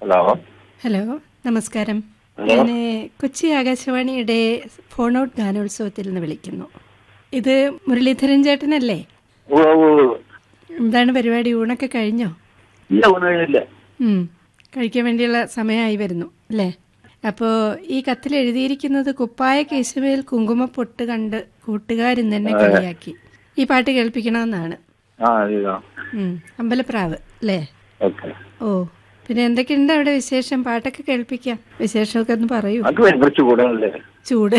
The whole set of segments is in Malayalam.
ഹലോ ഹലോ നമസ്കാരം ഹലോ. ഞാൻ കൊച്ചി ആകാശവാണിയുടെ ഫോൺ ഔട്ട് ഗാനോത്സവത്തിൽ നിന്ന് വിളിക്കുന്നു ഇത് മുരളീധരൻ ചേട്ടനല്ലേ ഓ ഓ ഓ. എന്താണ് പരിപാടി ഊണൊക്കെ കഴിഞ്ഞോ ഇല്ല ഒന്നുമില്ല ഉം. കഴിക്കാൻ വേണ്ടിയുള്ള സമയമായി വരുന്നു അല്ലേ അപ്പോൾ ഈ കത്തിൽ എഴുതിയിരിക്കുന്നത് കുപ്പായ കേശുമേൽ കുങ്കുമ പൊട്ട് കണ്ട് കൂട്ടുകാരിൻ തന്നെ കളിയാക്കി ഈ പാട്ട് കേൾപ്പിക്കണമെന്നാണ് ആ അറിയാ ഉം. അമ്പലപ്രാവ് അല്ലേ ഓക്കെ ഓ പിന്നെ എന്തൊക്കെയുണ്ട് അവിടെ വിശേഷം പാട്ടൊക്കെ കേൾപ്പിക്കാം വിശേഷമൊക്കെ ഒന്ന് പറയൂ അത് കുറച്ച് കൂടുതലല്ലേ ചൂട്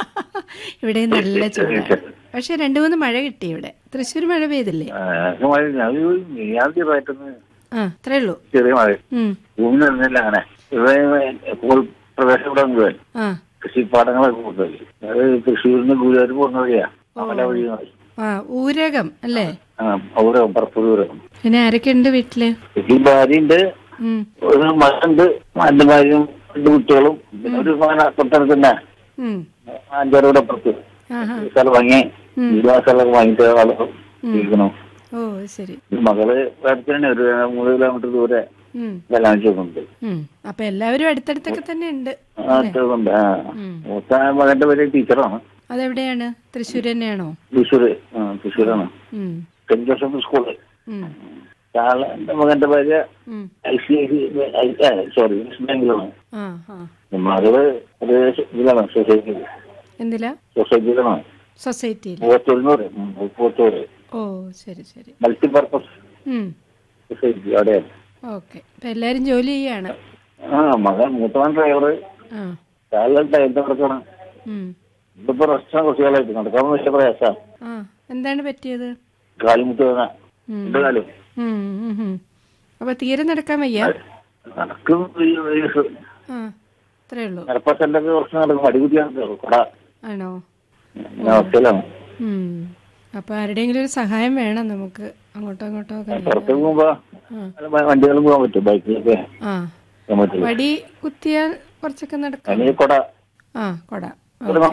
ഇവിടെ നല്ല ചൂടാണ് പക്ഷെ രണ്ടു മൂന്ന് മഴ കിട്ടി ഇവിടെ തൃശ്ശൂർ മഴ പെയ്തില്ലേ ആ, അത് മഴ അത് ആദ്യമായിട്ടൊന്ന് ആ അത്രേ ഉള്ളൂ ചെറിയ മഴ ഉം ഭൂമി നിന്നില്ല അങ്ങനെ ഇവിടെ ഇപ്പോൾ പ്രദേശം ഇവിടെ മുഴുവൻ ആ കൃഷിപ്പാടങ്ങളൊക്കെ കൂടുതൽ അത് തൃശ്ശൂരിൽ നിന്ന് ഗുരുവായൂർ പോകുന്ന വഴിയാ അമല വഴി മതി. ആ ഊരകം അല്ലേ ആ അവിടെ പറപ്പൂർ ദൂരം പിന്നെ ആരൊക്കെ ഉണ്ട് വീട്ടില് വീട്ടിൽ ഭാര്യയുണ്ട് ഉം ഒരു മകനുണ്ട് എന്റെ ഭാര്യയും രണ്ട് കുട്ടികളും പിന്നെ ഒരു മകൻ തൊട്ടടുത്ത് തന്നെ ഉം അഞ്ചാറ് കൂടെ അപ്പുറത്ത് ആഹാ സ്ഥലം വാങ്ങി വീട് ആ സ്ഥലമൊക്കെ വാങ്ങിയിട്ട് ആള് ഇരിക്കണു ഓ ശരി മകള് അടുത്ത് തന്നെ ഒരു മൂന്ന് കിലോമീറ്റർ ദൂരെ ഉം കല്യാണം ചെയ്യുന്നുണ്ട് ഉം അപ്പൊ എല്ലാവരും അടുത്തടുത്തൊക്കെ തന്നെ ഉണ്ട് ആ അടുത്തുണ്ട് ആ മൂത്ത മകന്റെ പേര് ടീച്ചറാണ് അതെവിടെയാണ് തൃശ്ശൂർ തന്നെയാണോ തൃശ്ശൂര് ആ തൃശ്ശൂരാണ് ഉം സെന്റ് ജോസഫ് സ്കൂള് ഉം ആള് എന്റെ മകന്റെ ഭാര്യ ഉം I C I C sorry west ബാങ്കിലാണ് ആ ആ മകള് ഒരു ഇതിലാണ് സൊസൈറ്റിയിൽ എന്തിലാ സൊസൈറ്റിയിലാണ് സൊസൈറ്റിയിൽ പൂവത്തൂരിന്ന് പറയും ഉം, പൂവത്തൂര് ഓ ശരി ശരി മൾട്ടിപർപ്പസ് ഉം സൊസൈറ്റി അവിടെയാണ് ഓക്കെ അപ്പൊ എല്ലാരും ജോലി ചെയ്യാണ് ആ മകൻ മൂത്തവൻ ഡ്രൈവർ ആ കാലിൽ ടൈറ്റ് നടക്കണം ഉം ഇതിപ്പോ റെസ്റ്റാണ് കുട്ടികളായിട്ട് നടക്കാൻ വലിയ പ്രയാസാ ആ എന്താണ് പറ്റിയത് കാലിമുട്ട് വേദന ഉം. രണ്ട് കാലും ഉം, ഉം, ഉം. അപ്പൊ തീരെ നടക്കാൻ വയ്യ നടക്കും ഈ വയസ്സ് ആ അത്രേ ഉള്ളൂ നടപ്പത്തല്ലൊക്കെ കുറച്ച് നടക്കും അടികുട്ടിയാണ് കൊട ആണോ ഇങ്ങനെ അവസ്ഥയിലാണ് ഉം അപ്പൊ ആരുടെയെങ്കിലും ഒരു സഹായം വേണം നമുക്ക് അങ്ങോട്ടോ ഇങ്ങോട്ടോ ഒക്കെ നീങ്ങാൻ. പുറത്ത് പോകുമ്പോ ആ. വ- വണ്ടികളും പോകാൻ പറ്റും ബൈക്കിലൊക്കെ ആ പോകാൻ പറ്റില്ല വടി കുത്തിയാൽ കുറച്ചൊക്കെ നടക്കാം അതിന് കൊട ആ കൊട കൊട ഓക്കെ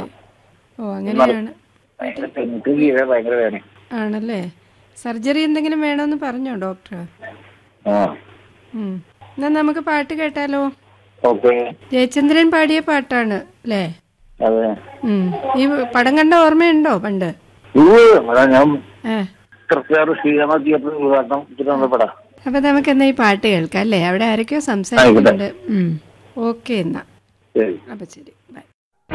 ഓ അങ്ങനെയാണ് ഭയങ്കര തെങ്ങൾക്ക് കീഴെ ഭയങ്കര വേദന ആണല്ലേ സർജറി എന്തെങ്കിലും വേണമെന്ന് പറഞ്ഞോ ഡോക്ടർ ആ ഉം. എന്നാ നമുക്ക് പാട്ട് കേട്ടാലോ ഓക്കെ ജയചന്ദ്രൻ പാടിയ പാട്ടാണ് അല്ലേ അതെ ഉം. ഈ പടം കണ്ട ഓർമ്മയുണ്ടോ പണ്ട് ഇത് അതാ ഞാൻ ഏ കൃത്യമായിട്ട് ശ്രീരാമ തിയേറ്ററിൽ ഉദ്ഘാടനം തിരുവനന്തപുരം അപ്പൊ നമുക്ക് എന്നാ ഈ പാട്ട് കേൾക്കാം അല്ലേ അവിടെ ആരൊക്കെയോ സംസാരിക്കുന്നുണ്ട് ഉം. ഓക്കെ എന്നാ ശരി അപ്പൊ ശരി